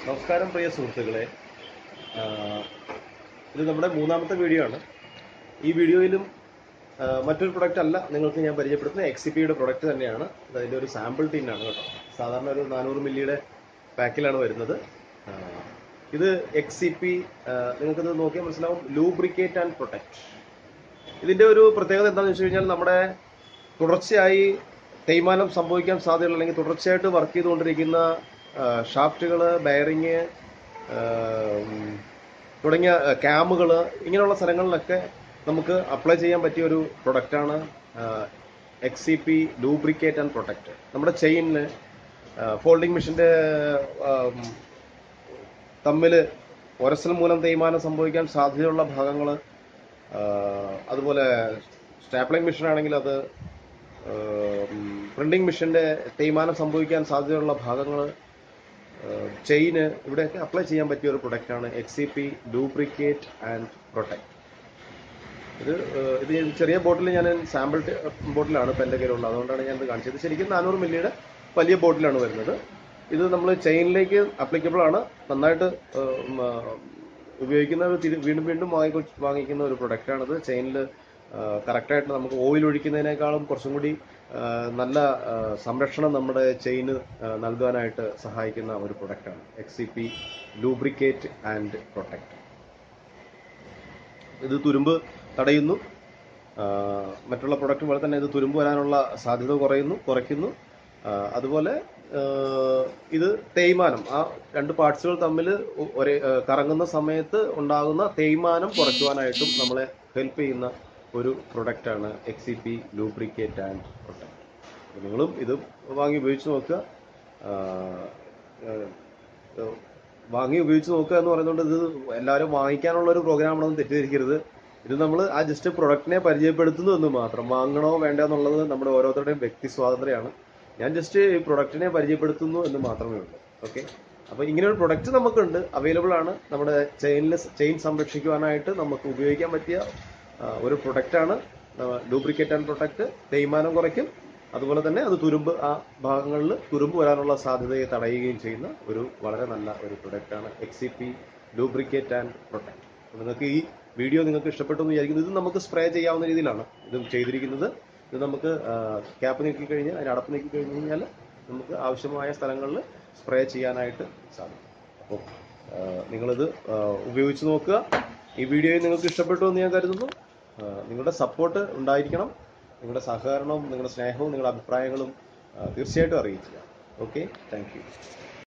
നമസ്കാരം പ്രിയ സുഹൃത്തുക്കളെ ആഹ് ഇത് നമ്മുടെ മൂന്നാമത്തെ വീഡിയോ ആണ് ഈ വീഡിയോയിലും ആഹ് മറ്റൊരു പ്രൊഡക്റ്റ് അല്ല നിങ്ങൾക്ക് ഞാൻ പരിചയപ്പെടുത്തുന്ന എക്സ് സി പിയുടെ പ്രൊഡക്റ്റ് തന്നെയാണ് ഇത് അതിൻ്റെ ഒരു സാമ്പിൾ ടിന്നാണ് കേട്ടോ സാധാരണ ഒരു നാനൂറ് മില്ലിയുടെ പാക്കിലാണ് വരുന്നത് ആഹ് ഇത് എക്സ് സി പി നിങ്ങൾക്കിത് നോക്കിയാൽ മനസ്സിലാവും ലൂബ്രിക്കേറ്റ് ആൻഡ് പ്രൊട്ടക്റ്റ് ഇതിൻ്റെ ഒരു പ്രത്യേകത എന്താണെന്ന് വെച്ച് കഴിഞ്ഞാൽ നമ്മുടെ തുടർച്ചയായി തേയ്മാനം സംഭവിക്കാൻ സാധ്യതയുള്ള അല്ലെങ്കിൽ തുടർച്ചയായിട്ട് വർക്ക് ചെയ്തുകൊണ്ടിരിക്കുന്ന ഷാഫ്റ്റുകൾ ബയറിങ് തുടങ്ങിയ ക്യാമുകൾ ഇങ്ങനെയുള്ള സ്ഥലങ്ങളിലൊക്കെ നമുക്ക് അപ്ലൈ ചെയ്യാൻ പറ്റിയ ഒരു പ്രൊഡക്റ്റാണ് X C P lubricate and protect നമ്മുടെ ചെയിനിന് ഫോൾഡിംഗ് മെഷീൻ്റെ തമ്മിൽ ഒരസൽ മൂലം തേയ്മാനം സംഭവിക്കാൻ സാധ്യതയുള്ള ഭാഗങ്ങൾ അതുപോലെ സ്റ്റാപ്ലിംഗ് മെഷീൻ ആണെങ്കിൽ അത് പ്രിന്റിംഗ് മെഷീൻ്റെ തേയ്മാനം സംഭവിക്കാൻ സാധ്യതയുള്ള ഭാഗങ്ങൾ ചെയിന് ഇവിടെയൊക്കെ അപ്ലൈ ചെയ്യാൻ പറ്റിയ ഒരു പ്രൊഡക്റ്റാണ് X C P lubricate and protect ഇത് ഏഹ്, ഇത് ഞാൻ ചെറിയ ബോട്ടിൽ ഞാൻ സാമ്പിൾ ബോട്ടിലാണ് ഇപ്പം എൻ്റെ കയ്യിലുള്ളത് അതുകൊണ്ടാണ് ഞാൻ ഇത് കാണിച്ചത് ഇത് ശരിക്കും നാനൂറ് മില്ലിയുടെ വലിയ ബോട്ടിലാണ് വരുന്നത് ഇത് നമ്മൾ ചെയിനിലേക്ക് അപ്ലിക്കബിൾ ആണ് നന്നായിട്ട് ഏഹ്, ഉം, ആ, ഉപയോഗിക്കുന്നവർ തിരി- വീണ്ടും വീണ്ടും വാങ്ങി വാങ്ങിക്കുന്ന ഒരു പ്രൊഡക്റ്റാണിത് ചെയിനിൽ കറക്റ്റായിട്ട് നമുക്ക് ഓയിൽ ഒഴിക്കുന്നതിനേക്കാളും കുറച്ചും കൂടി ആ, നല്ല ആ, സംരക്ഷണം നമ്മുടെ ചെയിന് നൽകാനായിട്ട് സഹായിക്കുന്ന ഒരു പ്രൊഡക്റ്റാണ് X C P lubricate and protect ഇത് തുരുമ്പ് തടയുന്നു ആ, മറ്റുള്ള പ്രൊഡക്റ്റ് പോലെ തന്നെ ഇത് തുരുമ്പ് വരാനുള്ള സാധ്യത കുറയുന്നു കുറയ്ക്കുന്നു ആ, അതുപോലെ ആ, ഇത് തേയ്മാനം ആ രണ്ട് പാർട്സുകൾ തമ്മിൽ ഒ- ഒരേ ആ, കറങ്ങുന്ന സമയത്ത് ഉണ്ടാകുന്ന തേയ്മാനം കുറയ്ക്കുവാനായിട്ടും നമ്മളെ ഹെൽപ്പ് ചെയ്യുന്ന ഒരു പ്രൊഡക്റ്റാണ് X C P lubricate and protect അപ്പോൾ നിങ്ങളും ഇത് വാങ്ങി ഉപയോഗിച്ച് നോക്കുക ആ, ആ, ആ, വാങ്ങി ഉപയോഗിച്ച് നോക്കുക എന്ന് പറയുന്നത് ഇത് എല്ലാവരും വാങ്ങിക്കാനുള്ള ഒരു പ്രോഗ്രാമാണെന്ന് തെറ്റിദ്ധരിക്കരുത് ഇത് നമ്മൾ ആ ജസ്റ്റ് പ്രൊഡക്റ്റിനെ പരിചയപ്പെടുത്തുന്നു എന്ന് മാത്രം വാങ്ങണോ വേണ്ടോ എന്നുള്ളത് നമ്മുടെ ഓരോരുത്തരുടെയും വ്യക്തി സ്വാതന്ത്ര്യമാണ് ഞാൻ ജസ്റ്റ് ഈ പ്രൊഡക്റ്റിനെ പരിചയപ്പെടുത്തുന്നു എന്ന് മാത്രമേ ഉള്ളൂ ഓക്കെ അപ്പോൾ ഇങ്ങനെ ഒരു പ്രൊഡക്റ്റ് നമുക്കുണ്ട് അവൈലബിൾ ആണ് നമ്മുടെ ചെയിനിൽ ചെയിൻ സംരക്ഷിക്കുവാനായിട്ട് നമുക്ക് ഉപയോഗിക്കാൻ പറ്റിയ ആ, ഒരു പ്രൊഡക്റ്റാണ് ലൂബ്രിക്കേറ്റ് ആൻഡ് പ്രൊട്ടക്റ്റ് തേയ്മാനം കുറയ്ക്കും അതുപോലെ തന്നെ അത് തുരുമ്പ് ആ ഭാഗങ്ങളിൽ തുരുമ്പ് വരാനുള്ള സാധ്യതയെ തടയുകയും ചെയ്യുന്ന ഒരു വളരെ നല്ല ഒരു പ്രൊഡക്റ്റാണ് X C P lubricate and protect നിങ്ങൾക്ക് ഈ വീഡിയോ നിങ്ങൾക്ക് ഇഷ്ടപ്പെട്ടു എന്ന് വിചാരിക്കുന്നു ഇത് നമുക്ക് സ്പ്രേ ചെയ്യാവുന്ന രീതിയിലാണ് ഇത് ചെയ്തിരിക്കുന്നത് ഇത് നമുക്ക് ക്യാപ്പ് നീക്കി കഴിഞ്ഞ് അതിന് അടപ്പ് നീക്കി കഴിഞ്ഞ് കഴിഞ്ഞാൽ നമുക്ക് ആവശ്യമായ സ്ഥലങ്ങളിൽ സ്പ്രേ ചെയ്യാനായിട്ട് സാധിക്കും അപ്പോൾ നിങ്ങളിത് ആ, ഉപയോഗിച്ച് നോക്കുക ഈ വീഡിയോ നിങ്ങൾക്ക് ഇഷ്ടപ്പെട്ടു എന്ന് ഞാൻ കരുതുന്നു ആ, നിങ്ങളുടെ സപ്പോർട്ട് ഉണ്ടായിരിക്കണം നിങ്ങളുടെ സഹകരണവും നിങ്ങളുടെ സ്നേഹവും നിങ്ങളുടെ അഭിപ്രായങ്ങളും ആ, തീർച്ചയായിട്ടും അറിയിക്കുക ഓക്കെ താങ്ക് യു